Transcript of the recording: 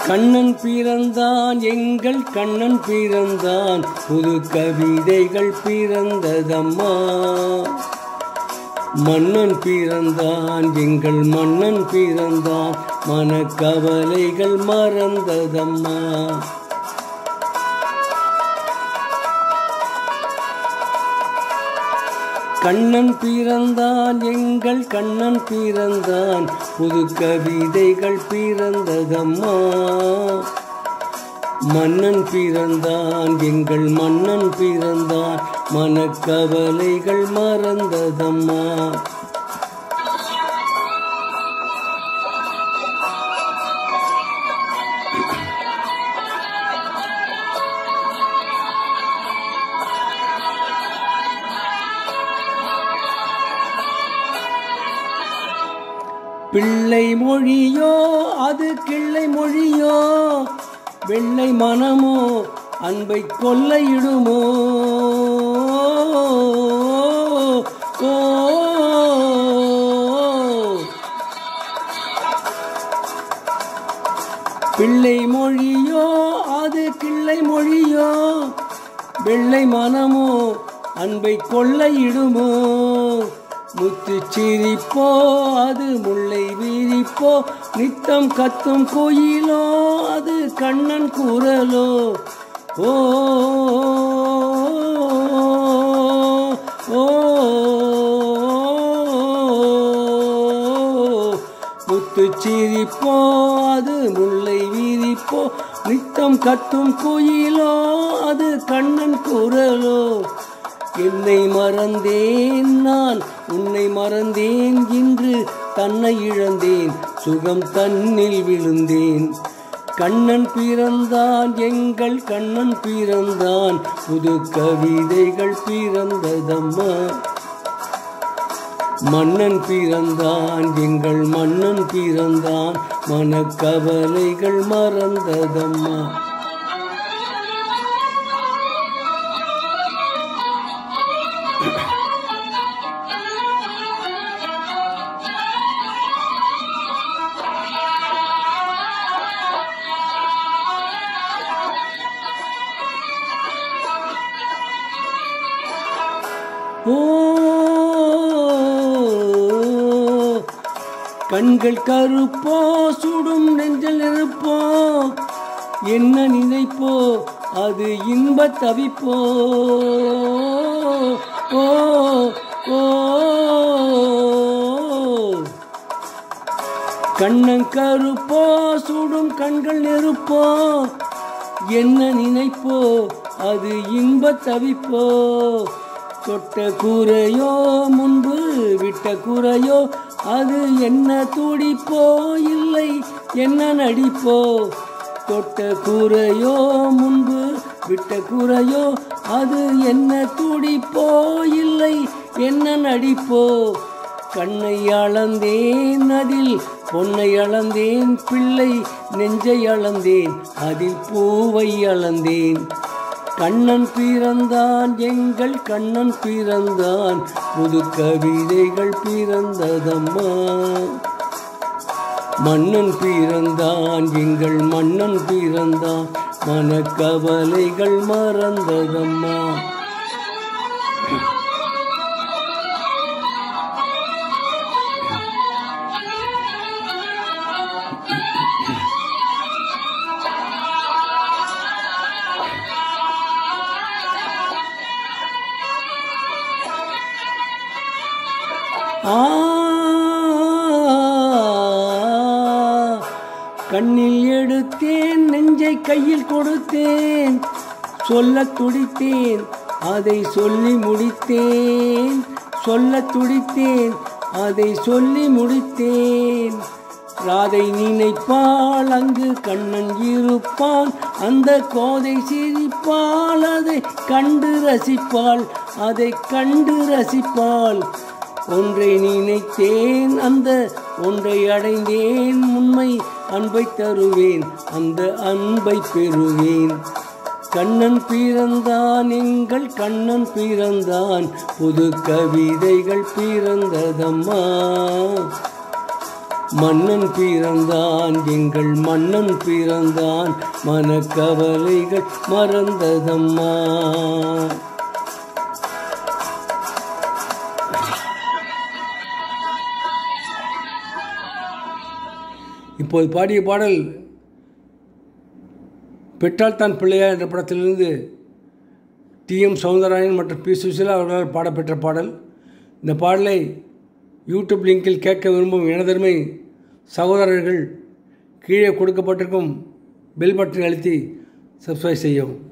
கண்ணன் பிறந்தான் எங்கள் கண்ணன் பிறந்தான் புது கவிதைகள் பிறந்ததம்மா மன்னன் பிறந்தான் எங்கள் மன்னன் பிறந்தான் மனக்கவலைகள் மறந்ததம்மா கண்ணன் பிறந்தான் எங்கள் கண்ணன் பிறந்தான் புது கவிதைகள் பிறந்ததம்மா மன்னன் பிறந்தான் எங்கள் மன்னன் பிறந்தான் மனக்கவலைகள் மறந்ததம்மா பிள்ளை மொழியோ அது கிள்ளை மொழியோ வெள்ளை மனமோ அன்பை கொள்ளையிடுமோ ஓ பிள்ளை மொழியோ அது கிள்ளை மொழியோ வெள்ளை மனமோ அன்பை கொள்ளையிடுமோ முத்து சிரிப்போ அது முல்லை விரிப்போ நித்தம் கத்தும் கோயிலோ அது கண்ணன் குரலோ ஓ ஓ முத்து சிரிப்போ அது முல்லை விரிப்போ நித்தம் கத்தும் குயிலோ அது கண்ணன் குரலோ என்னை மறந்தேன் நான் உன்னை மறந்தேன் இன்று தன்னை இழந்தேன் சுகம் தன்னில் விழுந்தேன் கண்ணன் பிறந்தான் எங்கள் கண்ணன் பிறந்தான் புது கவிதைகள் பிறந்ததம்மா மன்னன் பிறந்தான் எங்கள் மன்னன் பிறந்தான் மனக்கவலைகள் மறந்ததம்மா ஓ கண்கள் கருப்போ சுடும் நெஞ்சல் நெருப்போ என்ன நினைப்போ அது இன்ப தவிப்போ ஓ ஓ கண்ணன் கருப்போ சுடும் கண்கள் நெருப்போ என்ன நினைப்போ அது இன்ப தவிப்போ தொட்ட கூரையோ முன்பு விட்ட கூரையோ அது என்ன துடிப்போ இல்லை என்ன நடிப்போ தொட்ட கூரையோ முன்பு விட்ட கூரையோ அது என்ன துடிப்போ இல்லை என்ன நடிப்போ கண்ணை அளந்தேன் அதில் பொன்னை அளந்தேன் பிள்ளை நெஞ்சை அளந்தேன் அதில் பூவை அளந்தேன் கண்ணன் பிறந்தான் எங்கள் கண்ணன் பிறந்தான் புது கவிதைகள் பிறந்ததம்மா மன்னன் பிறந்தான் எங்கள் மன்னன் பிறந்தான் மனக்கவலைகள் மறந்ததம்மா ஆ கண்ணில் எடுத்தேன் நெஞ்சை கையில் கொடுத்தேன் சொல்ல துடித்தேன் அதை சொல்லி முடித்தேன் சொல்ல துடித்தேன் அதை சொல்லி முடித்தேன் ராதை நினைப்பாள் அங்கு கண்ணன் இருப்பான் அந்த கோதை சிரிப்பாள் அதை கண்டு ரசிப்பாள் அதை கண்டு ரசிப்பாள் ஒன்றை நினைத்தேன் அந்த ஒன்றை அடைந்தேன் உண்மை அன்பை தருவேன் அந்த அன்பை பெறுவேன் கண்ணன் பிறந்தான் எங்கள் கண்ணன் பிறந்தான் புது கவிதைகள் பிறந்ததம்மா மன்னன் பிறந்தான் எங்கள் மன்னன் பிறந்தான் மனக்கவலைகள் மறந்ததம்மா இப்போது பாடிய பாடல் பெற்றால் தான் பிள்ளையா என்ற படத்திலிருந்து டி எம் சௌந்தரராயன் மற்றும் பி சுசிலா அவர்களால் பாடப்பெற்ற பாடல் இந்த பாடலை யூடியூப் லிங்கில் கேட்க விரும்பும் எனதருமை சகோதரர்கள் கீழே கொடுக்கப்பட்டிருக்கும் பெல் பட்டனை அழுத்தி சப்ஸ்கிரைப் செய்யவும்